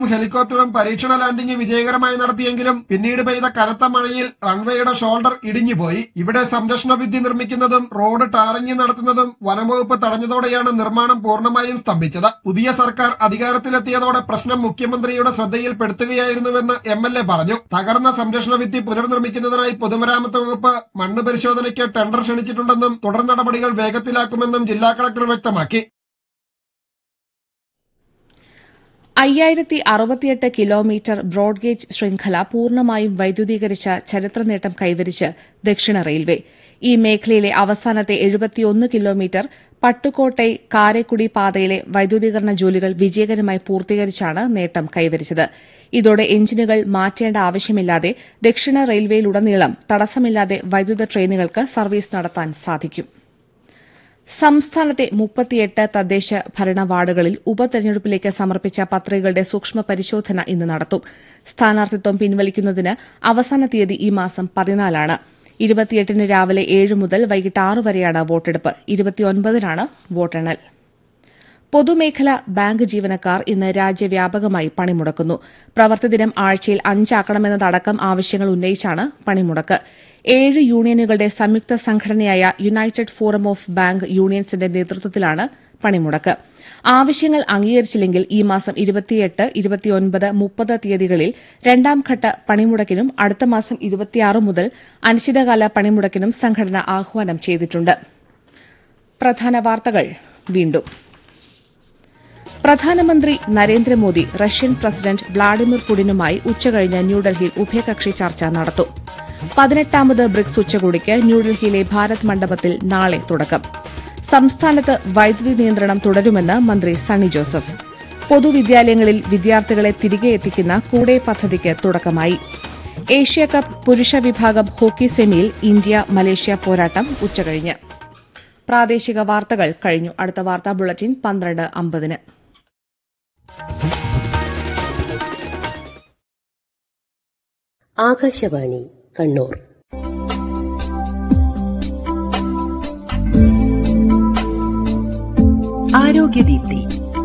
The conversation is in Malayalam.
ഹെലികോപ്റ്ററും പരീക്ഷണ ലാൻഡിംഗ് വിജയകരമായി നടത്തിയെങ്കിലും പിന്നീട് പെയ്ത കനത്ത മഴയിൽ റൺവേയുടെ ഷോൾഡർ ഇടിഞ്ഞുപോയി ഇവിടെ സംരക്ഷണ ഭിത്തി നിർമ്മിക്കുന്നതും റോഡ് ടാറിംഗ് നടത്തുന്നതും വനംവകുപ്പ് തടഞ്ഞതോടെയാണ് നിർമ്മാണം പൂർണ്ണമായും സ്തംഭിച്ചത് പുതിയ സർക്കാർ അധികാരത്തിലെത്തിയതോടെ പ്രശ്നം മുഖ്യമന്ത്രിയുടെ ശ്രദ്ധയിൽപ്പെടുത്തുകയായിരുന്നുവെന്ന് എം എൽ എ പറഞ്ഞു തകർന്ന സംരക്ഷണ ഭിത്തി പുനർനിർമ്മിക്കുന്നതിനായി പൊതുമരാമത്ത് വകുപ്പ് മണ്ണ് പരിശോധനയ്ക്ക് ടെൻഡർ ക്ഷണിച്ചിട്ടുണ്ടെന്നും തുടർ നടപടികൾ വേഗത്തിലാക്കുമെന്നും ജില്ലാ കളക്ടർ വ്യക്തമാക്കി അയ്യായിരത്തി അറുപത്തിയെട്ട് കിലോമീറ്റർ ബ്രോഡ്ഗേജ് ശൃംഖല പൂർണ്ണമായും വൈദ്യുതീകരിച്ച ചരിത്ര നേട്ടം കൈവരിച്ച് ദക്ഷിണ റെയിൽവേ ഈ മേഖലയിലെ അവസാനത്തെ എഴുപത്തിയൊന്ന് കിലോമീറ്റർ പട്ടുകോട്ടൈ കാരക്കുടി പാതയിലെ വൈദ്യുതീകരണ ജോലികൾ വിജയകരമായി പൂർത്തീകരിച്ചാണ് നേട്ടം കൈവരിച്ചത് ഇതോടെ എഞ്ചിനുകൾ മാറ്റേണ്ട ആവശ്യമില്ലാതെ ദക്ഷിണ റെയിൽവേയിലുടനീളം തടസ്സമില്ലാതെ വൈദ്യുത ട്രെയിനുകൾക്ക് സർവീസ് നടത്താൻ സാധിക്കും സംസ്ഥാനത്തെ മുപ്പത്തിയെട്ട് തദ്ദേശ ഭരണ വാർഡുകളിൽ ഉപതെരഞ്ഞെടുപ്പിലേക്ക് സമർപ്പിച്ച പത്രികകളുടെ സൂക്ഷ്മ പരിശോധന ഇന്ന് നടത്തും സ്ഥാനാർത്ഥിത്വം പിൻവലിക്കുന്നതിന് അവസാന തീയതി ഈ മാസം പതിനാലാണ് ഇരുപത്തിയെട്ടിന് രാവിലെ ഏഴ് മുതൽ വൈകിട്ട് ആറ് വരെയാണ് വോട്ടെടുപ്പ് ഇരുപത്തിയൊൻപതിനാണ് വോട്ടെണ്ണൽ പൊതുമേഖലാ ബാങ്ക് ജീവനക്കാർ ഇന്ന് രാജ്യവ്യാപകമായി പണിമുടക്കുന്നു പ്രവൃത്തിദിനം ആഴ്ചയിൽ അഞ്ചാക്കണമെന്നതടക്കം ആവശ്യങ്ങൾ ഉന്നയിച്ചാണ് പണിമുടക്ക് ഏഴ് യൂണിയനുകളുടെ സംയുക്ത സംഘടനയായ യുണൈറ്റഡ് ഫോറം ഓഫ് ബാങ്ക് യൂണിയൻസിന്റെ നേതൃത്വത്തിലാണ് പണിമുടക്ക് ആവശ്യങ്ങൾ അംഗീകരിച്ചില്ലെങ്കിൽ ഈ മാസം ഇരുപത്തിയെട്ട് ഇരുപത്തിയൊൻപത് മുപ്പത് തീയതികളിൽ രണ്ടാംഘട്ട പണിമുടക്കിനും അടുത്ത മാസം ഇരുപത്തിയാറ് മുതൽ അനിശ്ചിതകാല പണിമുടക്കിനും സംഘടന ആഹ്വാനം ചെയ്തിട്ടുണ്ട് പ്രധാന വാർത്തകൾ വീണ്ടും പ്രധാനമന്ത്രി നരേന്ദ്രമോദി റഷ്യൻ പ്രസിഡന്റ് വ്ളാഡിമിർ പുടിനുമായി ഉച്ചകഴിഞ്ഞ് ന്യൂഡൽഹിയിൽ ഉഭയകക്ഷി ചർച്ച നടത്തും പതിനെട്ടാമത് ബ്രിക്സ് ഉച്ചകോടിക്ക് ന്യൂഡൽഹിയിലെ ഭാരത് മണ്ഡപത്തിൽ നാളെ തുടക്കം സംസ്ഥാനത്ത് വൈദ്യുതി നിയന്ത്രണം തുടരുമെന്ന് മന്ത്രി സണ്ണി ജോസഫ് പൊതുവിദ്യാലയങ്ങളിൽ വിദ്യാർത്ഥികളെ തിരികെ എത്തിക്കുന്ന കൂടെ പദ്ധതിക്ക് തുടക്കമായി ഏഷ്യാകപ്പ് പുരുഷ വിഭാഗം ഹോക്കി സെമിയിൽ ഇന്ത്യ മലേഷ്യ പോരാട്ടം ഉച്ചകഴിഞ്ഞ് പ്രാദേശിക വാർത്തകൾ കഴിഞ്ഞു അടുത്ത വാർത്താ ബുള്ളറ്റിൻ പന്ത്രണ്ട് അമ്പതിന് ആകാശവാണി കണ്ണൂർ ആരോഗ്യദീപ്തി